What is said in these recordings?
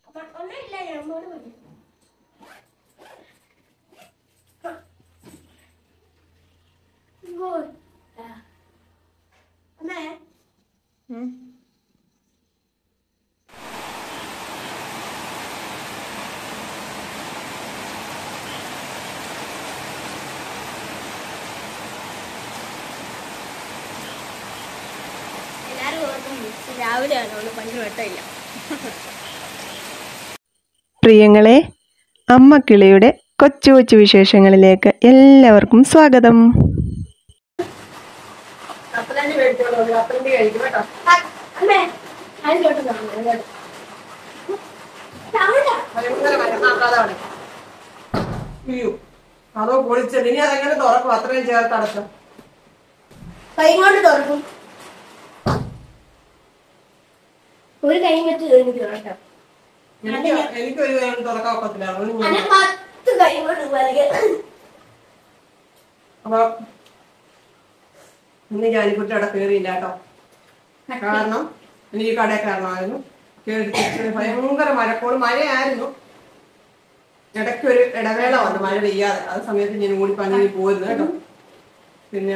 അപ്പൊ ഒന്നുമില്ല ഞാൻ അമ്മോട് പറഞ്ഞു Good. ആ. അമ്മേ എല്ലാരും ഓർക്കും രാവിലെ ആണോ പണ്ട് വെട്ടമില്ല പ്രിയങ്ങളെ അമ്മ കിളിയുടെ കൊച്ചു കൊച്ചു വിശേഷങ്ങളിലേക്ക് എല്ലാവർക്കും സ്വാഗതം കപ്പലണ്ടി മേടിച്ചോളൂ കപ്പലണ്ടി കഴിക്കും കേട്ടോ ആ, അമ്മേ അതിലോട്ട് കാണുന്നു അങ്ങോട്ട്. അവിടെ. ഭയങ്കര മരം. ആ, അതാ അവിടെ. അയ്യോ അതോ പൊളിച്ചത് ഇനി അതെങ്ങനെ തുറക്കും അത്രയും ചേർത്ത് അടച്ചു കൈ കൊണ്ട് തുറക്കും ഒരു കൈ വെച്ച് എനിക്ക് കേട്ടോ എനിക്ക് എനിക്കൊരു കൈ കൊണ്ട് തുറക്കാൻ ഒക്കത്തില്ല അതുകൊണ്ട് ഞാൻ അന്നെ പത്ത് കൈ കൊണ്ട് വലിയ അപ്പൊ ഇന്ന് ജാനിക്കുട്ടി അവിടെ കയറിയില്ല കേട്ടോ കാരണം എനിക്ക് കടയിൽ കയറണമായിരുന്നു കയറി തിരിച്ച് ഭയങ്കര മഴക്കോട് മഴയായിരുന്നു ഇടയ്ക്ക് ഒരു ഇടവേള വന്നു മഴ പെയ്യാതെ ആ സമയത്ത് ഞാൻ കൂടി പണി പോയിരുന്നു കേട്ടോ പിന്നെ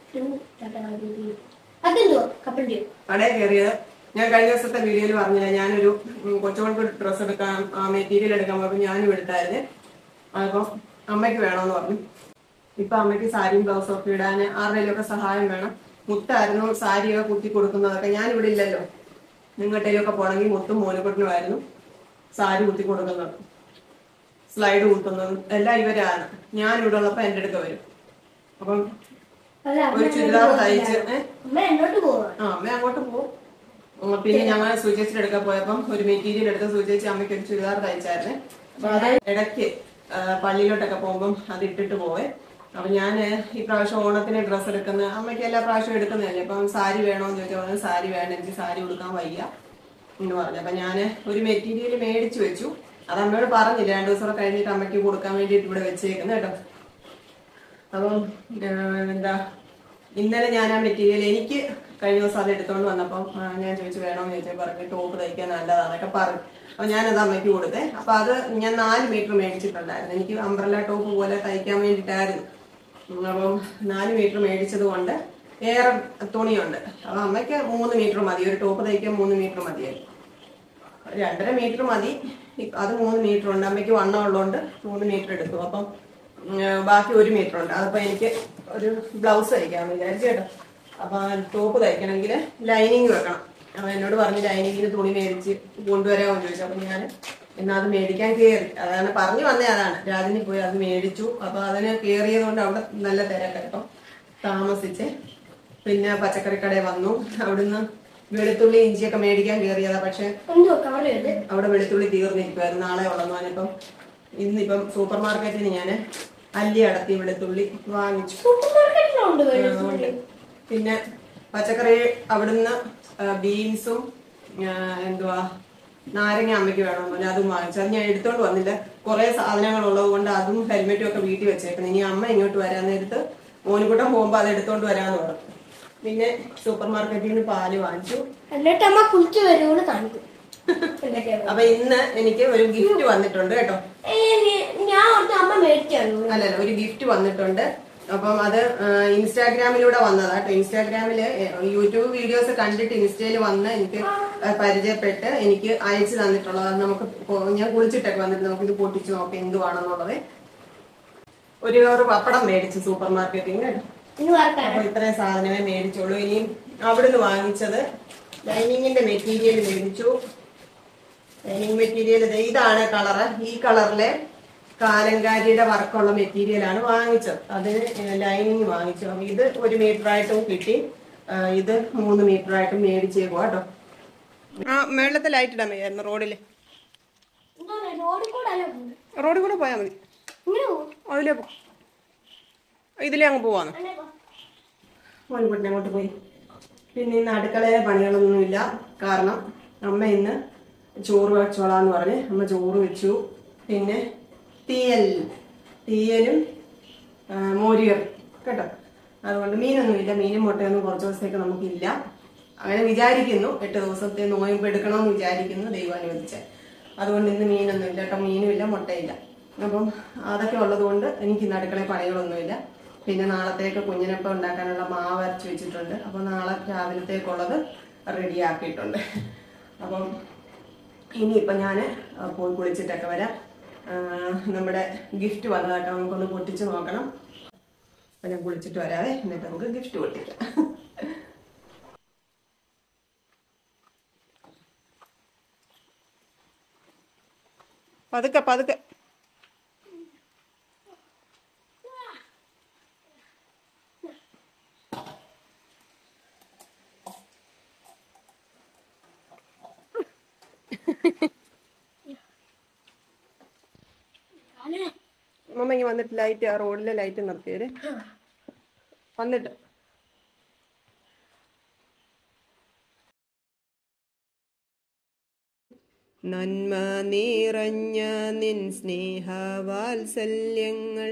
അതെന്തോ കപ്പലിന്റെയോ കടയിൽ കയറിയത് ഞാൻ കഴിഞ്ഞ ദിവസത്തെ വീഡിയോയിൽ പറഞ്ഞില്ല ഞാനൊരു ഉം, കൊച്ചുകൾക്ക് ഡ്രസ്സ് എടുക്കാൻ ആ മെറ്റീരിയൽ എടുക്കാൻ പോയപ്പോൾ ഞാനും എടുത്തായിരുന്നു അപ്പം അമ്മയ്ക്ക് വേണമെന്ന് പറഞ്ഞു ഇപ്പൊ അമ്മയ്ക്ക് സാരിയും ബ്ലൗസും ഒക്കെ ഇടാൻ ആരുടെയും ഒക്കെ സഹായം വേണം മുത്തായിരുന്നു സാരിയൊക്കെ കുത്തി കൊടുക്കുന്നതൊക്കെ ഞാൻ ഇവിടെ ഇല്ലല്ലോ നിങ്ങട്ടേലൊക്കെ പോണെങ്കിൽ മുത്തും മോനുകൊട്ടിനുമായിരുന്നു സാരി കുത്തി കൊടുക്കുന്നത് സ്ലൈഡ് കുത്തുന്നതും എല്ലാം ഇവരാണ് ഞാൻ ഇവിടെ ഉള്ളപ്പോ എന്റെ അടുത്ത് വരും അപ്പം അല്ല അമ്മ ഒരു ചുരിദാർ തയ്ച്ച് ഏഹ് അമ്മ എന്നോട്ട് പോവാ ആ അമ്മ അങ്ങോട്ട് പോകും ഉം, പിന്നെ ഞങ്ങൾ സൂചേച്ചിയുടെ എടുക്കാൻ പോയപ്പം ഒരു മെറ്റീരിയൽ എടുത്ത് സൂചേച്ചി അമ്മയ്ക്ക് ഒരു ചുരിദാർ തയ്ച്ചായിരുന്നേ അപ്പൊ അത് ഇടയ്ക്ക് ആ, പള്ളിയിലോട്ടൊക്കെ പോകുമ്പം അത് ഇട്ടിട്ട് പോവേ അപ്പൊ ഞാൻ ഈ പ്രാവശ്യം ഓണത്തിന് ഡ്രസ്സ് എടുക്കുന്ന അമ്മയ്ക്ക് എല്ലാ പ്രാവശ്യം എടുക്കുന്നതല്ലേ അപ്പം സാരി വേണോന്ന് ചോദിച്ചാൽ പറഞ്ഞു സാരി വേണ്ട എനിക്ക് സാരി കൊടുക്കാൻ വയ്യ എന്ന് പറഞ്ഞു അപ്പൊ ഞാൻ ഒരു മെറ്റീരിയൽ മേടിച്ചു വെച്ചു അത് അമ്മയോട് പറഞ്ഞില്ല രണ്ടു ദിവസം കഴിഞ്ഞിട്ട് അമ്മയ്ക്ക് കൊടുക്കാൻ വേണ്ടിയിട്ട് ഇവിടെ വെച്ചേക്കുന്നു കേട്ടോ അപ്പം ആ, എന്താ ഇന്നലെ ഞാൻ ആ മെറ്റീരിയൽ എനിക്ക് കഴിഞ്ഞ ദിവസം അത് എടുത്തോണ്ട് വന്നപ്പം ആ, ഞാൻ ചോദിച്ചു വേണോന്ന് ചോദിച്ചാൽ പറഞ്ഞു ടോപ്പ് തയ്ക്കാൻ നല്ലതാണൊക്കെ പറഞ്ഞു അപ്പൊ ഞാനത് അമ്മയ്ക്ക് കൊടുത്തേ അപ്പൊ അത് ഞാൻ നാല് മീറ്റർ മേടിച്ചിട്ടുണ്ടായിരുന്നു എനിക്ക് അംബ്രല ടോപ്പ് പോലെ തയ്ക്കാൻ വേണ്ടിയിട്ടായിരുന്നു ഉം, അപ്പം നാല് മീറ്റർ മേടിച്ചത് കൊണ്ട് ഏറെ തുണിയുണ്ട് അപ്പൊ അമ്മയ്ക്ക് മൂന്ന് മീറ്റർ മതി ഒരു ടോപ്പ് തയ്ക്കാൻ മൂന്ന് മീറ്റർ മതിയായിരുന്നു രണ്ടര മീറ്റർ മതി ഇപ്പ- അത് മൂന്ന് മീറ്റർ ഉണ്ട് അമ്മയ്ക്ക് വണ്ണം ഉള്ളതുകൊണ്ട് മൂന്ന് മീറ്റർ എടുത്തു അപ്പം ഉം, ബാക്കി ഒരു മീറ്റർ ഉണ്ട് അതപ്പോ എനിക്ക് ഒരു ബ്ലൗസ് തയ്ക്കാൻ വിചാരിച്ചു കേട്ടോ അപ്പൊ ടോപ്പ് തയ്ക്കണമെങ്കിൽ ലൈനിങ് വെക്കണം അപ്പൊ എന്നോട് പറഞ്ഞ് ലൈനിങ്ങിന് തുണി മേടിച്ച് കൊണ്ടുവരാമോ ചോദിച്ചു അപ്പൊ ഞാൻ എന്നാ അത് മേടിക്കാൻ കയറി അതാണ് പറഞ്ഞു വന്നേ അതാണ് രാജിനി പോയി അത് മേടിച്ചു അപ്പൊ അതിന് കയറിയത് കൊണ്ട് അവിടെ നല്ല തിരക്കാട്ടോ താമസിച്ച് പിന്നെ പച്ചക്കറി കടയിൽ വന്നു അവിടുന്ന് വെളുത്തുള്ളി ഇഞ്ചിയൊക്കെ മേടിക്കാൻ കയറിയതാ പക്ഷെ എന്തോ കവറുണ്ട് അവിടെ വെളുത്തുള്ളി തീർന്നിരിക്കുമായിരുന്നു നാളെ ഉള്ളെന്ന് പറഞ്ഞപ്പം ഇന്നിപ്പം സൂപ്പർ മാർക്കറ്റിന് ഞാൻ അല്ലി അടത്തി വെളുത്തുള്ളി വാങ്ങിച്ചു സൂപ്പർ മാർക്കറ്റിലുണ്ട് ആ, വെളുത്തുള്ളി ഉണ്ട്. പിന്നെ പച്ചക്കറി അവിടുന്ന് ആ, ബീൻസും ആ, എന്തുവാ നാരങ്ങ അമ്മയ്ക്ക് വേണമെന്ന് പറഞ്ഞു അതും വാങ്ങിച്ചു അത് ഞാൻ എടുത്തോണ്ട് വന്നില്ല കുറെ സാധനങ്ങൾ ഉള്ളത് കൊണ്ട് അതും ഹെൽമെറ്റും ഒക്കെ വീട്ടിൽ വെച്ചേക്കണം ഇനി അമ്മ ഇങ്ങോട്ട് വരാൻ നേരത്ത് മോനിക്കൂട്ടം പോകുമ്പോ അത് എടുത്തോണ്ട് വരാന്ന് പറഞ്ഞു പിന്നെ സൂപ്പർ മാർക്കറ്റിൽ നിന്ന് പാല് വാങ്ങിച്ചു എന്നിട്ട് അമ്മ കുളിച്ച് വരുവോള് കാണിക്കും എന്തൊക്കെയാ അപ്പൊ ഇന്ന് എനിക്ക് ഒരു ഗിഫ്റ്റ് വന്നിട്ടുണ്ട് കേട്ടോ ഏ, നീ- ഞാൻ ഓർത്ത് അമ്മ മേടിച്ചാണ് അല്ലല്ല ഒരു ഗിഫ്റ്റ് വന്നിട്ടുണ്ട് അപ്പം അത് ആ, ഇൻസ്റ്റാഗ്രാമിലൂടെ വന്നതാ കേട്ടോ ഇൻസ്റ്റാഗ്രാമില് എ, യൂട്യൂബ് വീഡിയോസ് കണ്ടിട്ട് ഇൻസ്റ്റയിൽ വന്ന് എനിക്ക് ആ, പരിചയപ്പെട്ട് എനിക്ക് അയച്ചു തന്നിട്ടുള്ളത് അത് നമുക്ക് പൊ- ഞാൻ കുളിച്ചിട്ടൊക്കെ വന്നിട്ട് നമുക്ക് ഇത് പൊട്ടിച്ച് നോക്കാം എന്തുവാണെന്നുള്ളത് ഒരു കവറ് പപ്പടം മേടിച്ചു സൂപ്പർ മാർക്കറ്റിൽ നിന്ന് കേട്ടോ ഇനി വറക്കാൻ അപ്പൊ ഇത്രയും സാധനമേ മേടിച്ചോളൂ ഇനി അവിടുന്ന് വാങ്ങിച്ചത് ലൈനിങ്ങിന്റെ മെറ്റീരിയൽ മേടിച്ചു ലൈനിങ് മെറ്റീരിയൽ ഇതാണ് കളറ് ഈ കളറിലെ കാലങ്കാരിയുടെ വർക്കുള്ള മെറ്റീരിയൽ ആണ് വാങ്ങിച്ചത് അതിന് ലൈനിങ് വാങ്ങിച്ചു അപ്പൊ ഇത് ഒരു മീറ്റർ ആയിട്ടും കിട്ടി ആ, ഇത് മൂന്ന് മീറ്റർ ആയിട്ടും മേടിച്ചേക്കും കേട്ടോ ആ മേളത്തെ ലൈറ്റ് ഇടാൻ വയ്യായിരുന്നു റോഡില് എന്തോന്ന് റോഡിൽ കൂടെ അല്ല പോകുന്നത്. റോഡിൽ കൂടെ പോയാൽ മതി ഇങ്ങനെ പോകും അതിലേ പോ ഇതിലേ അങ്ങ് പോവാന്ന് അല്ലേ പോ. മോൻകുട്ടിനെ അങ്ങോട്ട് പോയി പിന്നെ ഇന്ന് അടുക്കളയിലെ പണികളൊന്നുമില്ല കാരണം അമ്മ ഇന്ന് ചോറ് വെച്ചോളാന്ന് പറഞ്ഞ് അമ്മ ചോറ് വെച്ചു പിന്നെ തീയൽ തീയലും ആ, മോരുകറി കേട്ടോ അതുകൊണ്ട് മീനൊന്നുമില്ല മീനും മുട്ടയൊന്നും കുറച്ച് ദിവസത്തേക്ക് നമുക്കില്ല അങ്ങനെ വിചാരിക്കുന്നു എട്ട് ദിവസത്തെ നോയമ്പ് എടുക്കണമെന്ന് വിചാരിക്കുന്നു ദൈവം അനുവദിച്ച അതുകൊണ്ട് ഇന്ന് മീനൊന്നും ഇല്ല കേട്ടോ മീനും ഇല്ല മുട്ടയില്ല അപ്പം അതൊക്കെ ഉള്ളത് കൊണ്ട് എനിക്ക് ഇന്ന് അടുക്കളയിൽ പണികളൊന്നുമില്ല പിന്നെ നാളത്തേക്ക് കുഞ്ഞിനപ്പം ഉണ്ടാക്കാനുള്ള മാവ് അരച്ച് വെച്ചിട്ടുണ്ട് അപ്പം നാളെ രാവിലത്തേക്കുള്ളത് റെഡിയാക്കിയിട്ടുണ്ട് അപ്പം ഇനിയിപ്പം ഞാൻ പോയി കുളിച്ചിട്ടൊക്കെ വരാം ആ, നമ്മുടെ ഗിഫ്റ്റ് വന്നതാട്ടോ നമുക്കൊന്ന് പൊട്ടിച്ച് നോക്കണം അപ്പം ഞാൻ കുളിച്ചിട്ട് വരാവേ എന്നിട്ട് നമുക്ക് ഗിഫ്റ്റ് പൊട്ടിക്കാം പതുക്കെ പതുക്കെ അമ്മ ഇങ്ങനെ വന്നിട്ട് ലൈറ്റ് ആ റോഡിലെ ലൈറ്റ് നിർത്തിയത് വന്നിട്ട് നന്മ നിറഞ്ഞ നിൻ സ്നേഹവാത്സല്യങ്ങൾ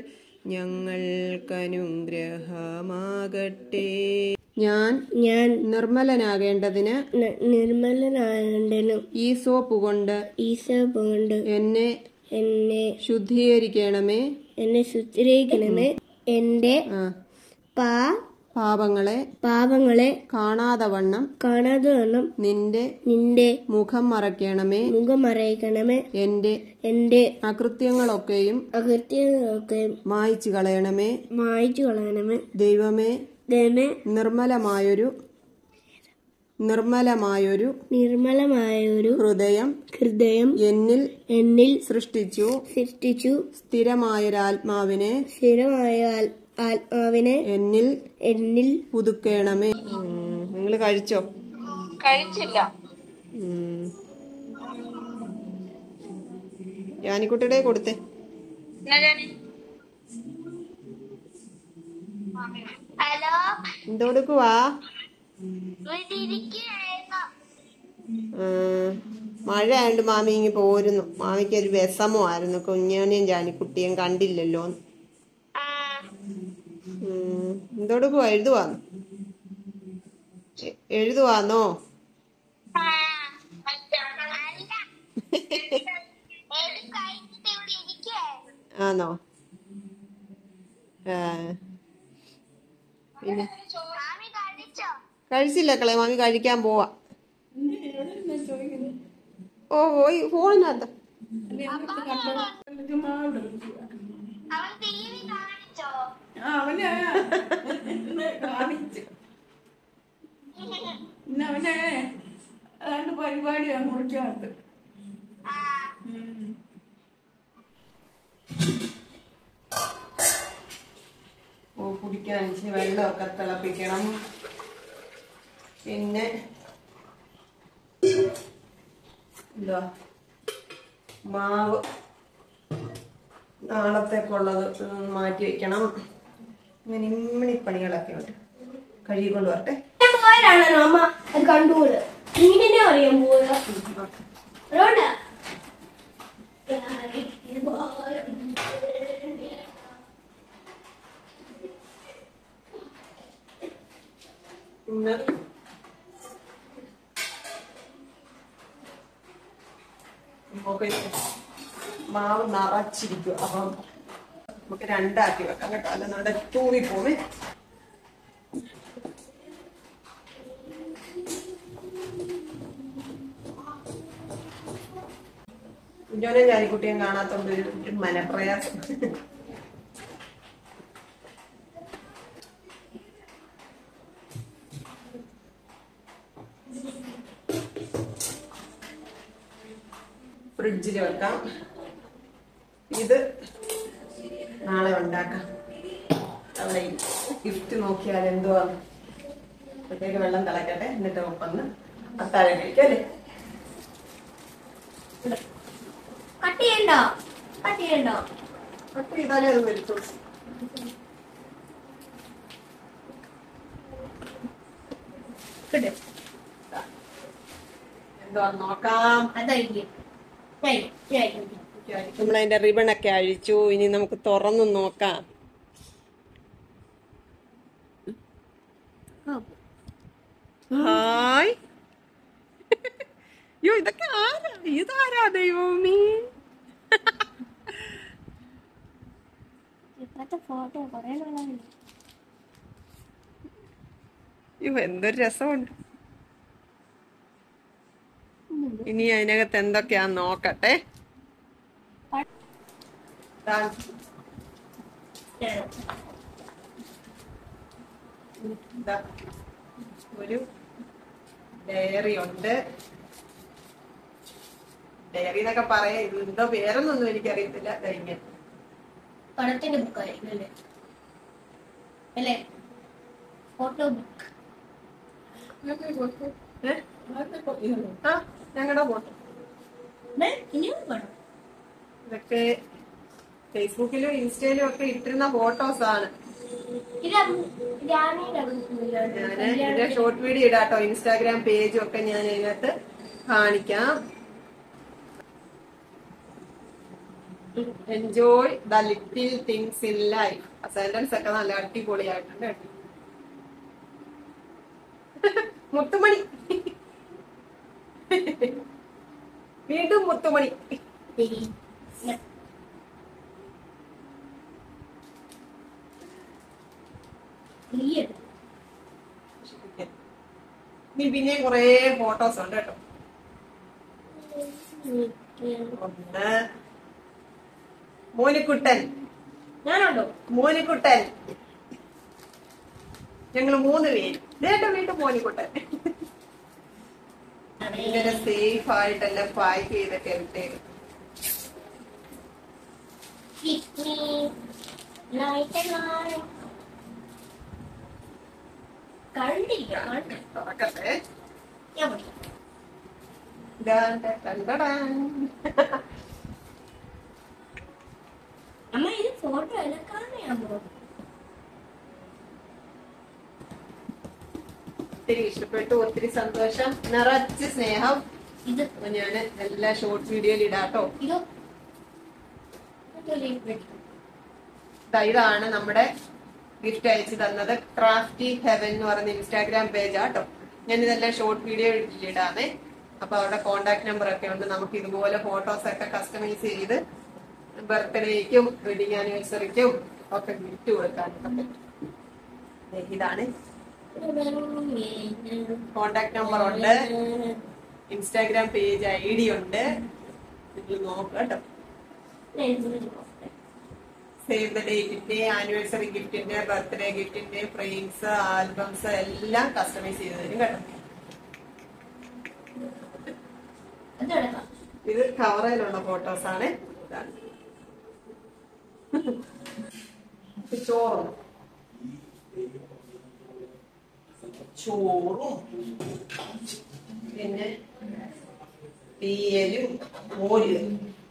ഞങ്ങൾക്കനുഗ്രഹമാകട്ടെ ഞാൻ ഞാൻ നിർമ്മലനാകേണ്ടതിന് ന- നിർമ്മലനാകേണ്ടനും ഈ സോപ്പ് കൊണ്ട് ഈശോ കൊണ്ട് എന്നെ എന്നെ ശുദ്ധീകരിക്കണമേ എന്നെ ശുദ്ധീകരിക്കണമേ എന്റെ ആ, പാ പാപങ്ങളെ പാപങ്ങളെ കാണാതെ വണ്ണം കാണാതെ വണ്ണം നിന്റെ നിന്റെ മുഖം മറയ്ക്കണമേ മുഖം മറയിക്കണമേ എന്റെ എന്റെ അകൃത്യങ്ങളൊക്കെയും അകൃത്യങ്ങളൊക്കെ മായ്ച്ചു കളയണമേ മായിച്ചു കളയണമേ ദൈവമേ ദൈവമേ നിർമ്മലമായൊരു നിർമ്മലമായൊരു നിർമ്മലമായൊരു ഹൃദയം ഹൃദയം എന്നിൽ എന്നിൽ സൃഷ്ടിച്ചു സൃഷ്ടിച്ചു സ്ഥിരമായൊരാത്മാവിനെ സ്ഥിരമായ ആൽ- ആത്മാവിനെ എന്നിൽ എന്നിൽ പുതുക്കേണമേ നിങ്ങൾ കഴിച്ചോ കഴിച്ചില്ല ജാനിക്കുട്ടിയുടെ കൊടുത്തേ ഹലോ എന്തെടുക്കുവാ മഴ ആയതുകൊണ്ട് മാമി ഇങ്ങി പോരുന്നു മാമിക്ക് ഒരു വിഷമമായിരുന്നു കുഞ്ഞാണിയും ജാനിക്കുട്ടിയും കണ്ടില്ലല്ലോ ഉം. എന്തെടുക്കുവാ എഴുതുവാന്നോ എ- എഴുതുവാന്നോ ആന്നോ ആ. പിന്നെ കഴിച്ചില്ല കളെ മാമി കഴിക്കാൻ പോവാ ഓ പോയി ഫോണിനകത്ത് അവന് ഇന്ന് കാണിച്ചു ഇന്ന് അവന് ഏതാണ്ട് പരിപാടിയാണ് മുറിക്കകത്ത് ഓ കുടിക്കാൻ ഇച്ചിരി വെള്ളമൊക്കെ തിളപ്പിക്കണം പിന്നെ എന്താ മാവ് നാളത്തേക്കുള്ളത് ഉം, മാറ്റി വെക്കണം ഇങ്ങനെ ഇമ്മിണി പണികളൊക്കെ ഉണ്ട് കഴുകിക്കൊണ്ട് വരട്ടെ പോയതാണോ അമ്മ അത് കണ്ടുപോല് മീനിനെ അറിയാൻ പോവുക അതുകൊണ്ടാ പിന്നെ നമുക്ക് മാവ് നിറച്ചിരിക്കും അപ്പം നമുക്ക് രണ്ടാക്കി വെക്കാം കേട്ടോ അല്ല നമ്മുടെ തൂവി പോവേ കുഞ്ഞോനെ ജാനിക്കുട്ടിയും കാണാത്തോണ്ട് ഒരു ഒരു മനപ്രയാസം ഫ്രിഡ്ജിൽ വെക്കാം ഇത് നാളെ ഉണ്ടാക്കാം അവിടെ ഗിഫ്റ്റ് നോക്കിയാൽ എന്തുവാ അപ്പോഴത്തേക്ക് വെള്ളം തിളക്കട്ടെ എന്നിട്ട് ഒപ്പന്ന് അത്താഴം കഴിക്കാം അല്ലേ കട്ട് ചെയ്യണ്ടോ കട്ട് ചെയ്യണ്ടോ അപ്പൊ ഇതാലേ അത് വരുത്തു കിട്ടും എന്തുവാ നോക്കാം അതായിരിക്കും ശരി ശരി നമ്മളതിന്റെ റിബണൊക്കെ അഴിച്ചു ഇനി നമുക്ക് തുറന്നു നോക്കാം ഹായ് അയ്യോ ഇതൊക്കെ ആരാ ഇതാരാ ദൈവമേ ഇപ്പോഴത്തെ ഫോട്ടോ കൊറേ നാളായി അയ്യോ എന്തൊരു രസമുണ്ട് ഇനി അതിനകത്ത് എന്തൊക്കെയാന്ന് നോക്കട്ടെ ദാ, ദാ, ഒരു ഡയറി ഉണ്ട് ഡയറി എന്നൊക്കെ പറയാ ഇത് എന്തോ പേരൊന്നൊന്നും എനിക്കറിയത്തില്ല ദാ ഇങ്ങനെ പടത്തിന്റെ ബുക്കായിരിക്കും അല്ലേ അല്ലേ ഫോട്ടോ ബുക്ക് ഏ? ആ ഞങ്ങളുടെ ഫോട്ടോ ഇനിയും വേണം ഇതൊക്കെ ഫേസ്ബുക്കിലും ഇൻസ്റ്റയിലും ഒക്കെ ഇട്ടിരുന്ന ഫോട്ടോസ് ആണ് ഇത് രാണിയുടെ ഞാൻ ഇതിന്റെ ഷോർട്ട് വീഡിയോ ഇടാട്ടോ ഇൻസ്റ്റാഗ്രാം പേജും ഒക്കെ ഞാൻ അതിനകത്ത് കാണിക്കാം enjoy the little things in life sentence ഒക്കെ നല്ല അടിപൊളിയായിട്ടുണ്ട് കേട്ടോ. മുത്തുമണി വീണ്ടും മുത്തുമണി നീ പിന്നെയും കുറേ ഫോട്ടോസ് ഉണ്ട് കേട്ടോ ഒന്ന് മോനിക്കുട്ടൻ ഞാനുണ്ടോ മോനിക്കുട്ടൻ ഞങ്ങൾ മൂന്ന് പേര് നേട്ട വീണ്ടും മോനിക്കുട്ടൻ ഇങ്ങനെ സേഫ് ആയിട്ടെല്ലാം പാക്ക് ചെയ്തൊക്കെ ഇട്ടേക്കും കണ്ടില്ല കണ്ടില്ല തുറക്കട്ടെ ഞാൻ പഠിക്കാം ഡാൻ ഡാൻ ഡാൻ ഡാൻ. അമ്മ ഇത് ഫോട്ടോ എനക്കാണെയാണോ ഒത്തിരി ഇഷ്ടപ്പെട്ടു ഒത്തിരി സന്തോഷം നിറച്ച് സ്നേഹം ഇത് അപ്പൊ ഞാന് എല്ലാ ഷോർട്ട് വീഡിയോയിൽ ഇടാട്ടോ ഇതോ ഇതൊരു ഇപ്പഴ്. ദാ ഇതാണ് നമ്മുടെ ഗിഫ്റ്റ് അയച്ചു തന്നത് ക്രാഫ്റ്റി ഹെവൻ എന്ന് പറയുന്ന ഇൻസ്റ്റാഗ്രാം പേജ് ആട്ടോ ഞാൻ ഇതെല്ലാം ഷോർട്ട് വീഡിയോ ഇടാമേ അപ്പൊ അവിടെ കോണ്ടാക്ട് നമ്പർ ഒക്കെ ഉണ്ട് നമുക്ക് ഇതുപോലെ ഫോട്ടോസ് ഒക്കെ കസ്റ്റമൈസ് ചെയ്ത് ബർത്ത്ഡേക്കും വെഡിങ് ആനിവേഴ്സറിക്കും ഒക്കെ ഗിഫ്റ്റ് കൊടുക്കാനൊക്കെ പറ്റും ദേ ഇതാണ് കോണ്ടാക്ട് നമ്പർ ഉണ്ട് ഇൻസ്റ്റാഗ്രാം പേജ് ഐ ഡി ഉണ്ട് നിങ്ങൾ നോക്കുക കേട്ടോ സേവ് ദ ഡേറ്റിന്റെ ആനിവേഴ്സറി ഗിഫ്റ്റിന്റെ ബർത്ത്ഡേ ഗിഫ്റ്റിന്റെ ഫ്രെയിംസ് ആൽബംസ് എല്ലാം കസ്റ്റമൈസ് ചെയ്ത് തരും കേട്ടോ അതെടുക്കാം ഇത് കവറയിലുള്ള ഫോട്ടോസ് ആണ് ഇതാണ്. ഇത് ചോറും ചോറും പിന്നെ തീയലും മോരും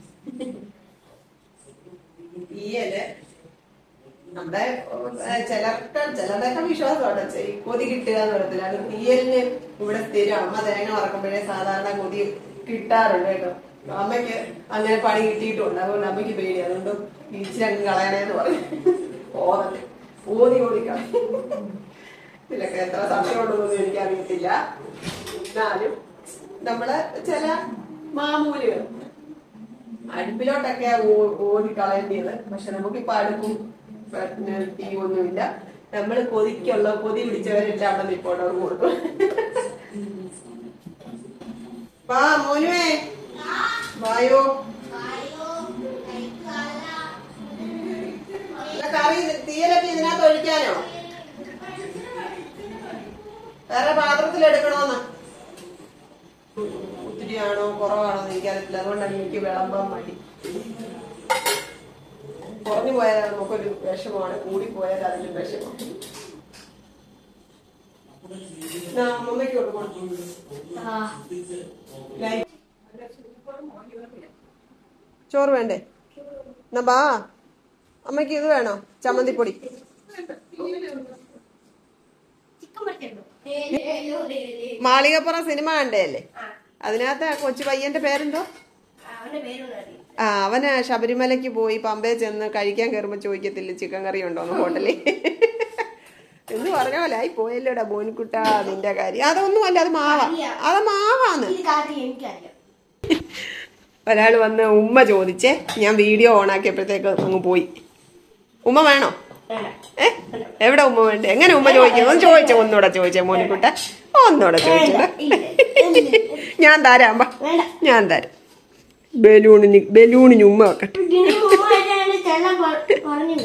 തീയല് നമ്മുടെ ഏഹ്, ചിലർക്ക് ചിലരുടെയൊക്കെ വിശ്വാസമാണ് ചെ- കൊതി കിട്ടുക എന്ന് പറയത്തില്ല അത് തീയലിന് ഇവിടെ സ്ഥിരം അമ്മ തേങ്ങ വറക്കുമ്പോഴേ സാധാരണ കൊതി കിട്ടാറുണ്ട് കേട്ടോ അമ്മയ്ക്ക് അങ്ങനെ പണി കിട്ടിയിട്ടുണ്ട് അതുകൊണ്ട് അമ്മയ്ക്ക് പേടി അതുകൊണ്ട് ഇച്ചിരങ്ങ് കളയണേന്ന് പറയും ഓതട്ടെ ഓതി ഓടി കളയും ഇതിലൊക്കെ എത്ര സമയമുണ്ടെന്നൊന്നും എനിക്കറിയത്തില്ല എന്നാലും നമ്മള് ചില മാമൂലുകൾ അടുപ്പിലോട്ടൊക്കെ ഓ- ഓടി കളയേണ്ടത് പക്ഷെ നമുക്കിപ്പോ അടുപ്പും പിന്നെ തീ ഒന്നുമില്ല നമ്മൾ കൊതിക്കുള്ള കൊതി പിടിച്ചവരെല്ലാം അവിടെ നിൽപ്പോണ്ട് അവർ കൊടുക്കും വാ മോനുവേ വായോ ഇല്ല, കറി തീയലൊക്കെ ഇതിനകത്ത് ഒഴിക്കാനോ വേറെ പാത്രത്തിൽ എടുക്കണോന്ന് ഒത്തിരിയാണോ കുറവാണോ എന്ന് എനിക്കറിയത്തില്ല അതുകൊണ്ടാണ് എനിക്ക് വിളമ്പാൻ മടി കുറഞ്ഞു പോയാൽ നമുക്കൊരു വിഷമമാണ് കൂടി പോയാൽ അതിലും വിഷമം ആ, അമ്മയ്ക്ക് കൊടുക്കണം ആ ലൈ- ചോറ് വേണ്ടേ എന്നാ ബാ അമ്മയ്ക്ക് ഇത് വേണോ ചമ്മന്തിപ്പൊടി ചിക്കൻ പറ്റുണ്ടോ മാളികപ്പുറം സിനിമ കണ്ടേല്ലേ അതിനകത്ത് ആ കൊച്ചു പയ്യന്റെ പേരെന്തോ അവന്റെ പേരൊന്നും അറിയില്ല ആ അവന് ശബരിമലയ്ക്ക് പോയി പമ്പയെ ചെന്ന് കഴിക്കാൻ കയറുമ്പോ ചോദിക്കത്തില്ല ചിക്കൻ കറി ഉണ്ടോന്ന് ഹോട്ടലിൽ എന്ന് പറഞ്ഞ പോലെ ആയി പോയല്ലോടാ മോനിക്കുട്ട നിന്റെ കാര്യം അതൊന്നും അല്ല അത് മാവാ അത് മാവാന്ന് ഇത് കാര്യം എനിക്കറിയാം ഒരാൾ വന്ന് ഉമ്മ ചോദിച്ചേ ഞാൻ വീഡിയോ ഓണാക്കിയപ്പോഴത്തേക്ക് അങ്ങ് പോയി ഉമ്മ വേണോ വേണ്ട ഏ എവിടെ ഉമ്മ വേണ്ടേ എങ്ങനെ ഉമ്മ ചോദിക്കുന്നു ഒന്ന് ചോദിച്ചേ ഒന്നുകൂടെ ചോദിച്ചേ മോനിക്കുട്ട ഒന്നുകൂടെ ചോദിച്ചേ ഇല്ല എന്ത്? ഞാൻ തരാം വാ. വേണ്ട ഞാൻ തരാം ബലൂണിന് ബലൂണിന് ഉമ്മ വെക്കട്ടെ ഇതിന് മുമ്പായിട്ടാണ് ചെല്ലാൻ പ- പറഞ്ഞത്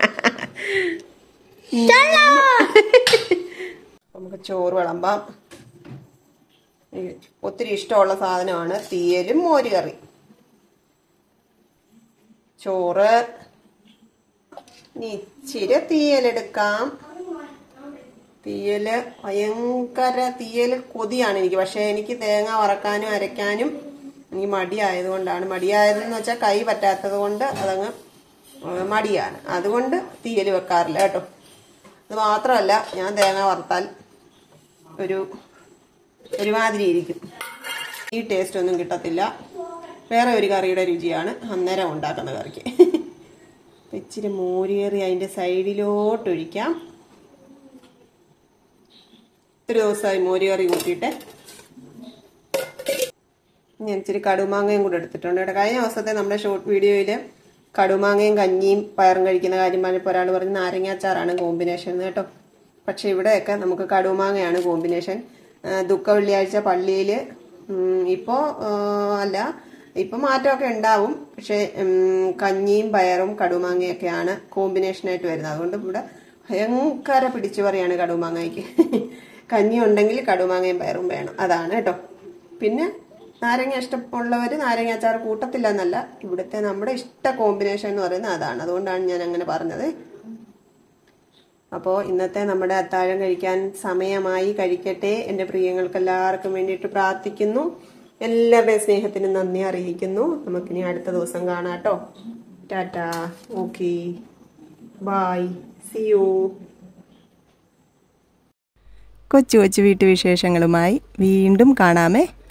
നമുക്ക് ചോറ് വിളമ്പാം ഈ ഒത്തിരി ഇഷ്ടമുള്ള സാധനമാണ് തീയലും മോര് കറി ചോറ് ഇനി ഇച്ചിരി തീയലെടുക്കാം തീയല് ഭയങ്കര തീയല് കൊതിയാണ് എനിക്ക് പക്ഷെ എനിക്ക് തേങ്ങ വറക്കാനും അരയ്ക്കാനും എനിക്ക് മടിയായതുകൊണ്ടാണ് മടിയായതെന്ന് വെച്ചാൽ കൈ പറ്റാത്തത് കൊണ്ട് അതങ്ങ് ഏഹ് മടിയാണ് അതുകൊണ്ട് തീയല് വെക്കാറില്ല കേട്ടോ അത് മാത്രമല്ല ഞാൻ തേങ്ങ വറുത്താൽ ഒരു ഒരുമാതിരി ഇരിക്കും ഈ ടേസ്റ്റ് ഒന്നും കിട്ടത്തില്ല വേറെ ഒരു കറിയുടെ രുചിയാണ് അന്നേരം ഉണ്ടാക്കുന്ന കറിക്ക് അപ്പൊ ഇച്ചിരി മോര് കറി അതിന്റെ സൈഡിലോട്ടൊഴിക്കാം ഇത്തിരി ദിവസമായി മോര് കറി കൂട്ടിയിട്ട് ഞാൻ ഇച്ചിരി കടുമാങ്ങയും കൂടെ എടുത്തിട്ടുണ്ട് കേട്ടോ കഴിഞ്ഞ ദിവസത്തെ നമ്മുടെ ഷോർട്ട് വീഡിയോയിൽ കടുമാങ്ങയും കഞ്ഞിയും പയറും കഴിക്കുന്ന കാര്യം പറഞ്ഞപ്പോൾ ഒരാൾ പറഞ്ഞ് നാരങ്ങാച്ചാറാണ് കോമ്പിനേഷൻ എന്ന് കേട്ടോ പക്ഷെ ഇവിടെയൊക്കെ നമുക്ക് കടുമാങ്ങയാണ് കോമ്പിനേഷൻ ആ, ദുഃഖ വെള്ളിയാഴ്ച പള്ളിയിൽ ഇപ്പോൾ അല്ല ഇപ്പം മാറ്റമൊക്കെ ഉണ്ടാവും പക്ഷെ ഉം, കഞ്ഞിയും പയറും കടുമാങ്ങയൊക്കെയാണ് കോമ്പിനേഷനായിട്ട് വരുന്നത് അതുകൊണ്ട് ഇവിടെ ഭയങ്കര പിടിച്ചു പറയാണ് കടുമാങ്ങയ്ക്ക് കഞ്ഞി ഉണ്ടെങ്കിൽ കടുമാങ്ങയും പയറും വേണം അതാണ് കേട്ടോ പിന്നെ നാരങ്ങ ഇഷ്ടമുള്ളവർ നാരങ്ങ അച്ചാർ കൂട്ടത്തില്ല എന്നല്ല ഇവിടുത്തെ നമ്മുടെ ഇഷ്ട കോമ്പിനേഷൻ എന്ന് പറയുന്നത് അതാണ് അതുകൊണ്ടാണ് ഞാൻ അങ്ങനെ പറഞ്ഞത് അപ്പോൾ ഇന്നത്തെ നമ്മുടെ അത്താഴം കഴിക്കാൻ സമയമായി കഴിക്കട്ടെ എൻ്റെ പ്രിയങ്ങൾക്ക് എല്ലാവർക്കും വേണ്ടിയിട്ട് പ്രാർത്ഥിക്കുന്നു എല്ലാവരുടെയും സ്നേഹത്തിന് നന്ദി അറിയിക്കുന്നു നമുക്കിനി അടുത്ത ദിവസം കാണാം കേട്ടോ ടാറ്റാ ഓക്കെ ബായ് സി യു കൊച്ചു കൊച്ചു വീട്ടുവിശേഷങ്ങളുമായി വീണ്ടും കാണാമേ